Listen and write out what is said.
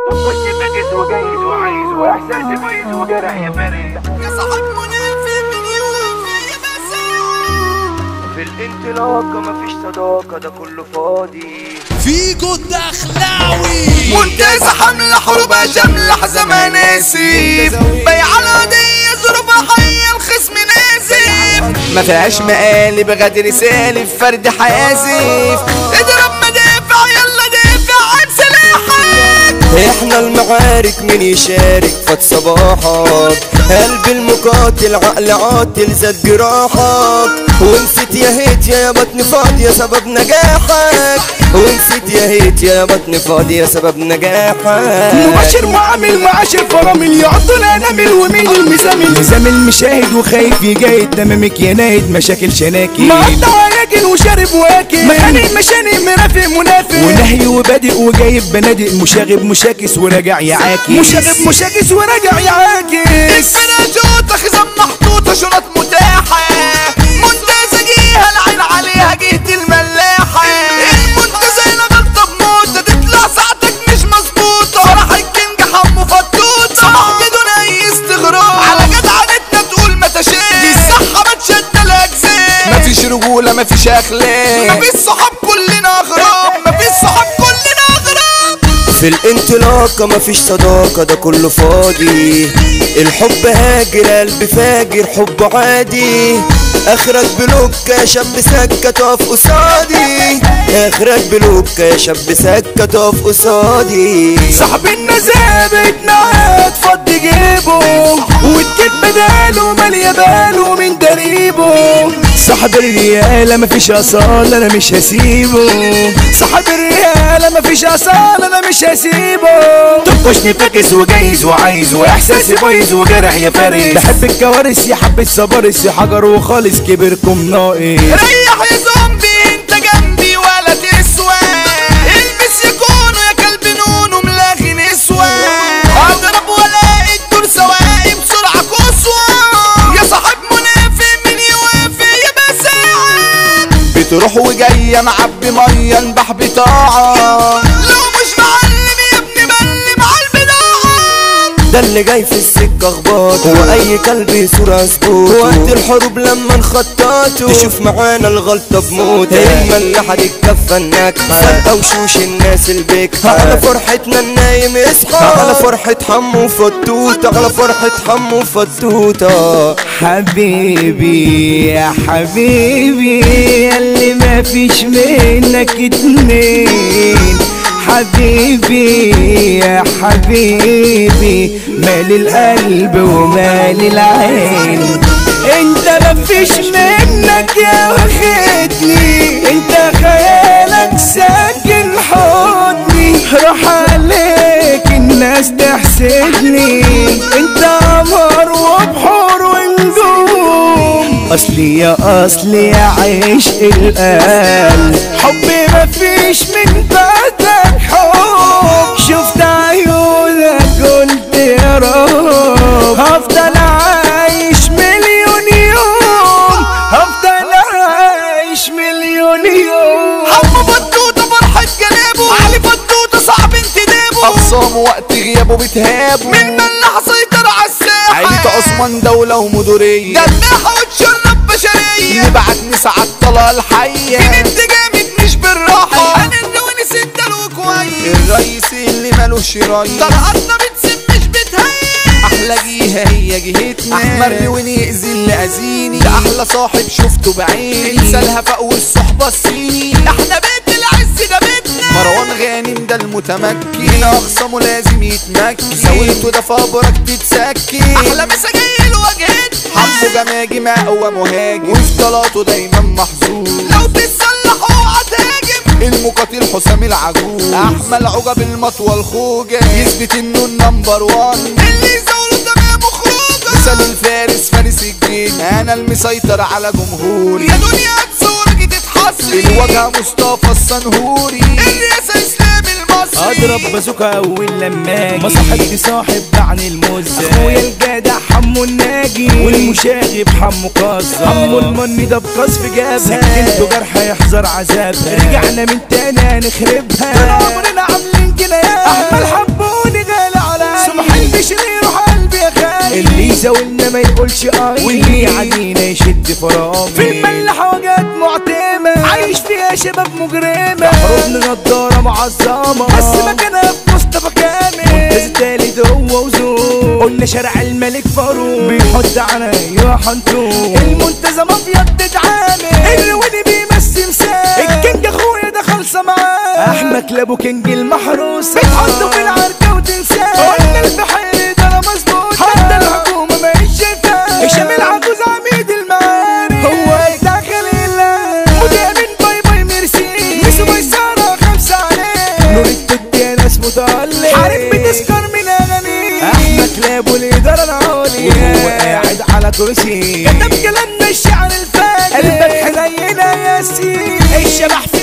وش فاكس وجايز وعايز واحساسي كويس وجرح يا فريد يا صاحب منافق من يوفي يا بساعة في الانطلاقة مفيش صداقة ده كله فاضي فيجو الدخلاوي منتزه حملة حروبها شاملة حزمها ناسي بيع الهدية ظروفها حية الخصم نازف ما فيهاش مقالب غدر سالف فرد حازف اضرب مدافع يلا دافع عن سلاحك احنا المعارك من يشارك فات صباحك قلب المقاتل عقل عاطل زاد جراحك ونسيت يا هيت يا بطن فاضية سبب نجاحك ونسيت يا هيت يا بطن فاضية سبب نجاحك مباشر معامل معاشر فرامل يعضوا الانامل ومين المزامل مزامل مشاهد وخايف يجاهد تمامك يا نايد مشاكل شناكي مقطع راجل وشارب واكل مخانق مشانق مرافق منافق ونهي وبادئ وجايب بنادق مشاغب مشاكس وراجع يعاكس مشاغب مشاكس وراجع يعاكس الفرا جوطة خزان محطوطة شنط متاحة منتزه جيها العين عليها جهة الملاحة المنتزه هنا غلطة بموتة تطلع ساعتك مش مظبوطة فرح الكينج حمو فتوتة صباح بدون أي استغراب على جدعنتنا تقول ما تشاء دي الصحة بتشد الأجزاء مفيش رجولة مفيش أخلاق مفيش صحاب كلنا أغراب مفيش صحاب كلنا أغراب في الانطلاقة مفيش صداقة ده كله فاضي الحب هاجر قلب فاجر حب عادي اخرك بلوك يا شاب سكة تقف قصادي اخرك بلوك يا شاب سكة تقف قصادي صاحب النزابة نعاد فضي جيبه والكيد بداله مالية باله من دريبه صاحب الريالة مفيش أصالة أنا مش هسيبه صاحب الريالة مفيش أصالة أنا مش هسيبه طفشني فاكس وجايز وعايز وإحساسي بايظ وجرح يا فارس بحب الكوارث يا حبة صبارس يا حجر وخالص كبركم ناقص ريح يا زومبي انت جنبي ولا تسوى البس يكونوا يا كلب نونو ملاغي نسوى اضرب والاقي الدور سواقي بسرعة قصوى يا صاحب منافق من يوافق يا بساعة بتروح وجاية معبي مية انبح بطاعة لو مش معلم يا ابني بلم على البضاعة ده اللي جاي في السكة اخباط هو اي كلب يصور اسبوط وقت الحروب لما نخططه تشوف معانا الغلطة بموت اما اللي حد الكفة الناجحة فجأة وشوش الناس البكحة على فرحتنا النايم يصحى على فرحة حمو فتوتة على فرحة حمو فتوتة حبيبي يا حبيبي اللي ما فيش منك اتنين حبيبي يا حبيبي مال القلب ومال العين انت ما فيش منك يا واخدني انت خيالك ساكن حضني راح عليك الناس تحسدني انت قمر وبحور ونجوم اصلي يا اصلي يا عشق القلب حبي مفيش من بعدك حب شفت عيونك قلت يا رب هفضل عايش مليون يوم هفضل عايش مليون يوم حمو فتوتة فرحة جنابه علي فتوتة صعب انتدابه أقسام وقت غيابه بتهابه من ملاح سيطر على الساحة عيلة عثمان دولة ومدورية دباحة وتشرب بشرية نبعت نسعى الطلقة الحية انت جامد مش بالراحة هنرجوني ستة كويس الرئيس اللي مالوش رئيس طلقاتنا بتسيب مش بتهيئ احلى جهة هي جهتنا احمر ونأذي اللي اذيني ده احلى صاحب شفته بعيني انسى الهفاء والصحبة الصيني احنا بيت العز ده بيتنا مروان غانم ده المتمكن هنا اخصامه لازم يتمكن سويته ده فابرك تتسكن احلى مسا جاي لواجهتنا حمو جماجي مقوى مهاجم وفي طلاته دايما محظوظ لو تتصلح اوعى تهاجم المقاتل حسام العجوز احمل عجب المطوى الخوجة يثبت انه النمبر وان اللي يزوله تمام خروجه مثال الفارس فارس الجيل انا المسيطر على جمهوري يا دنيا تصورك تتحصري الواجهة مصطفى السنهوري الرئاسة اسلام المصري اضرب بازوكا اول لما اجي ما صاحبتي صاحب بعني المزة اخويا الجدع حمو الناجي والمشاغب حمو قصة حمو المني ده بقصف جابها سكنته جرح يحذر عذابها رجعنا من تاني هنخربها طول عمرنا عاملين جنايات احمد حبوني ما يقولش اي واللي يعدينا يشد فرامي في الملاحة وجات معتمة عايش فيها شباب مجرمة حروب نضارة معظمة بس مكانها في مصطفى كامل منتز تالت هو وزوج قلنا شارع الملك فاروق بيحط على ايوه حنطوق المنتزه مافيا بتتعامل الوني بيمثل مساء الكينج اخويا ده خالصه معاه احمد كلابو كينج المحروس بتحطه في العركه وتنساه قلنا البحير ده انا مظبوط حتى الحكومه ما هيش شايفاه هشام العجوز عميد المعارف هو داخل الله ودي من باي باي ميرسي ميسو ميسارة خمسة عليه نور التوت يا ناس متألق حارب بتسكر من اغاني احمد كلابو الاداره العاليه وهو قاعد على كرسي كتب كلامنا الشعر الفاجر قلبك حنينه يا سيدي الشبح